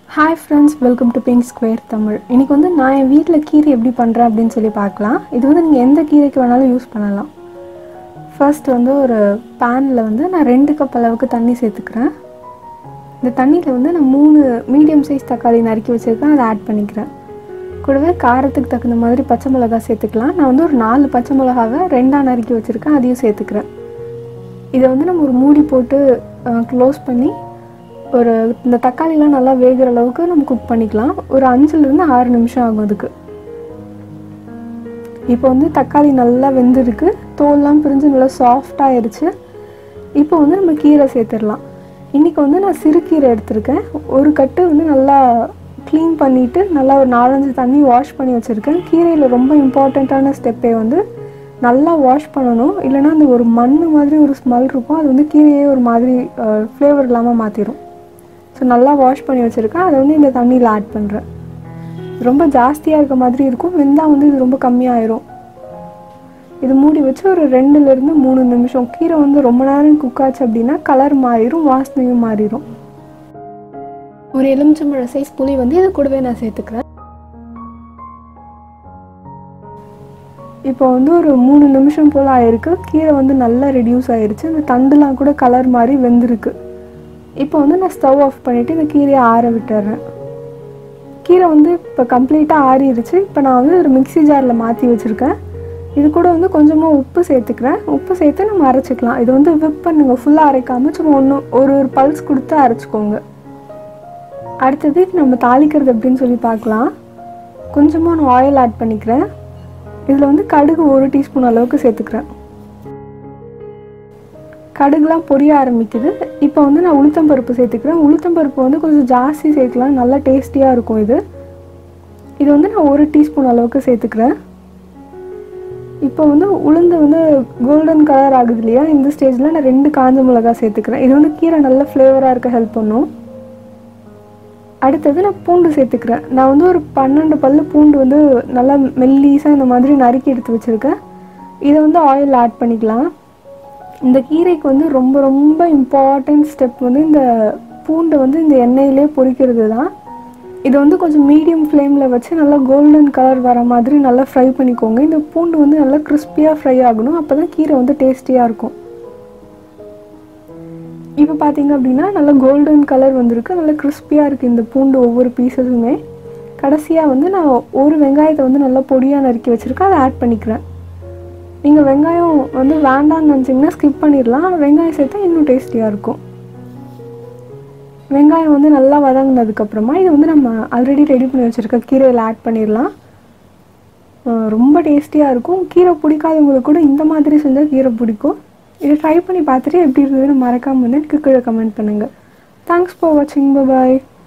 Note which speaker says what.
Speaker 1: hi friends welcome to pink square Tamil இன்றைக்கி வந்து நான் என் வீட்டில் கீரை எப்படி பண்ணுறேன் அப்படின்னு சொல்லி பார்க்கலாம் இது வந்து நீங்கள் எந்த கீரைக்கு வேணாலும் யூஸ் பண்ணலாம் ஃபர்ஸ்ட் வந்து ஒரு பேனில் வந்து நான் ரெண்டு கப் அளவுக்கு தண்ணி சேர்த்துக்கிறேன் இந்த தண்ணியில் வந்து நான் மூணு மீடியம் சைஸ் தக்காளி நறுக்கி வச்சுருக்கேன் அதை ஆட் பண்ணிக்கிறேன் கூடவே காரத்துக்கு தகுந்த மாதிரி பச்சை மிளகாய் சேர்த்துக்கலாம் நான் வந்து ஒரு நாலு பச்சை மிளகாவை ரெண்டாக நறுக்கி வச்சுருக்கேன் அதையும் சேர்த்துக்கிறேன் இதை வந்து நம்ம ஒரு மூடி போட்டு க்ளோஸ் பண்ணி ஒரு இந்த தக்காளிலாம் நல்லா வேகிற அளவுக்கு நம்ம குக் பண்ணிக்கலாம் ஒரு அஞ்சுலேருந்து ஆறு நிமிஷம் ஆகும் அதுக்கு இப்போ வந்து தக்காளி நல்லா வெந்திருக்கு தோல்லாம் பிரிஞ்சு நல்லா சாஃப்ட் ஆயிருச்சு இப்போ வந்து நம்ம கீரை சேர்த்துடலாம் இன்றைக்கி வந்து நான் சிறுகீரை எடுத்திருக்கேன் ஒரு கட்டு வந்து நல்லா க்ளீன் பண்ணிவிட்டு நல்லா ஒரு நாலஞ்சு தண்ணி வாஷ் பண்ணி வச்சுருக்கேன் கீரையில் ரொம்ப இம்பார்ட்டண்ட்டான ஸ்டெப்பே வந்து நல்லா வாஷ் பண்ணணும் இல்லைன்னா அந்த ஒரு மண் மாதிரி ஒரு ஸ்மெல் இருக்கும் அது வந்து கீரையே ஒரு மாதிரி ஃப்ளேவர் இல்லாமல் மாற்றிடும் ஸோ நல்லா வாஷ் பண்ணி வச்சுருக்கேன் அதை வந்து இந்த தண்ணியில் ஆட் பண்ணுறேன் ரொம்ப ஜாஸ்தியாக இருக்க மாதிரி இருக்கும் வெந்தால் வந்து இது ரொம்ப கம்மியாயிரும் இது மூடி வச்சு ஒரு ரெண்டுலேருந்து மூணு நிமிஷம் கீரை வந்து ரொம்ப நேரம் குக் ஆச்சு அப்படின்னா கலர் மாறிடும் வாசனையும் மாறிடும் ஒரு எலுமிச்சம்பழ சைஸ் புளி வந்து இது கூடவே நான் சேர்த்துக்கிறேன் இப்போ வந்து ஒரு மூணு நிமிஷம் போல் ஆயிருக்கு கீரை வந்து நல்லா ரெடியூஸ் ஆயிருச்சு இந்த தண்டுலாம் கூட கலர் மாதிரி வெந்திருக்கு இப்போ வந்து நான் ஸ்டவ் ஆஃப் பண்ணிவிட்டு இந்த கீரையை ஆற விட்டுறேன் கீரை வந்து இப்போ கம்ப்ளீட்டாக ஆறிடுச்சு இப்போ நான் வந்து ஒரு மிக்ஸி ஜாரில் மாற்றி வச்சுருக்கேன் இது கூட வந்து கொஞ்சமாக உப்பு சேர்த்துக்கிறேன் உப்பு சேர்த்து நம்ம அரைச்சிக்கலாம் இது வந்து விப் பண்ணுங்க ஃபுல்லாக அரைக்காமல் சும்மா ஒன்று ஒரு ஒரு பல்ஸ் கொடுத்து அரைச்சிக்கோங்க அடுத்தது நம்ம தாளிக்கிறது எப்படின்னு சொல்லி பார்க்கலாம் கொஞ்சமாக நான் ஆயில் ஆட் பண்ணிக்கிறேன் இதில் வந்து கடுகு ஒரு டீஸ்பூன் அளவுக்கு சேர்த்துக்கிறேன் கடுகுலாம் பொரிய ஆரம்பிக்குது இப்போ வந்து நான் உளுத்தம்பருப்பு சேர்த்துக்கிறேன் உளுத்தம்பருப்பு வந்து கொஞ்சம் ஜாஸ்தி சேர்க்கலாம் நல்லா டேஸ்டியாக இருக்கும் இது இது வந்து நான் ஒரு டீஸ்பூன் அளவுக்கு சேர்த்துக்கிறேன் இப்போ வந்து உளுந்து வந்து கோல்டன் கலர் ஆகுது இல்லையா இந்த ஸ்டேஜில் நான் ரெண்டு காஞ்ச மிளகா சேர்த்துக்கிறேன் இது வந்து கீரை நல்ல ஃப்ளேவராக இருக்க ஹெல்ப் பண்ணும் அடுத்தது நான் பூண்டு சேர்த்துக்கிறேன் நான் வந்து ஒரு பன்னெண்டு பல்லு பூண்டு வந்து நல்லா மெல்லீஸாக இந்த மாதிரி நறுக்கி எடுத்து வச்சுருக்கேன் இதை வந்து ஆயில் ஆட் பண்ணிக்கலாம் இந்த கீரைக்கு வந்து ரொம்ப ரொம்ப இம்பார்ட்டன்ட் ஸ்டெப் வந்து இந்த பூண்டை வந்து இந்த எண்ணெயிலே பொரிக்கிறது தான் இது வந்து கொஞ்சம் மீடியம் ஃப்ளேமில் வச்சு நல்லா கோல்டன் கலர் வர மாதிரி நல்லா ஃப்ரை பண்ணிக்கோங்க இந்த பூண்டு வந்து நல்லா கிறிஸ்பியாக ஃப்ரை ஆகணும் அப்போ தான் கீரை வந்து டேஸ்டியாக இருக்கும் இப்போ பார்த்தீங்க அப்படின்னா நல்லா கோல்டன் கலர் வந்திருக்கு நல்லா கிறிஸ்பியாக இருக்குது இந்த பூண்டு ஒவ்வொரு பீசஸுமே கடைசியாக வந்து நான் ஒரு வெங்காயத்தை வந்து நல்லா பொடியாக நறுக்கி வச்சுருக்கேன் அதை ஆட் பண்ணிக்கிறேன் நீங்கள் வெங்காயம் வந்து வேண்டாம்னு நினச்சிங்கன்னா ஸ்கிப் பண்ணிடலாம் வெங்காயம் சேர்த்தா இன்னும் டேஸ்டியாக இருக்கும் வெங்காயம் வந்து நல்லா வதங்கினதுக்கப்புறமா இதை வந்து நம்ம ஆல்ரெடி ரெடி பண்ணி வச்சுருக்க கீரையில் ஆட் பண்ணிடலாம் ரொம்ப டேஸ்டியாக இருக்கும் கீரை பிடிக்காதவங்களுக்கு கூட இந்த மாதிரி செஞ்சால் கீரை பிடிக்கும் இதை ட்ரை பண்ணி பார்த்துட்டு எப்படி இருந்ததுன்னு மறக்காமல் வந்து எனக்கு கீழே கமெண்ட் பண்ணுங்கள் தேங்க்ஸ் ஃபார் வாட்சிங் பாய்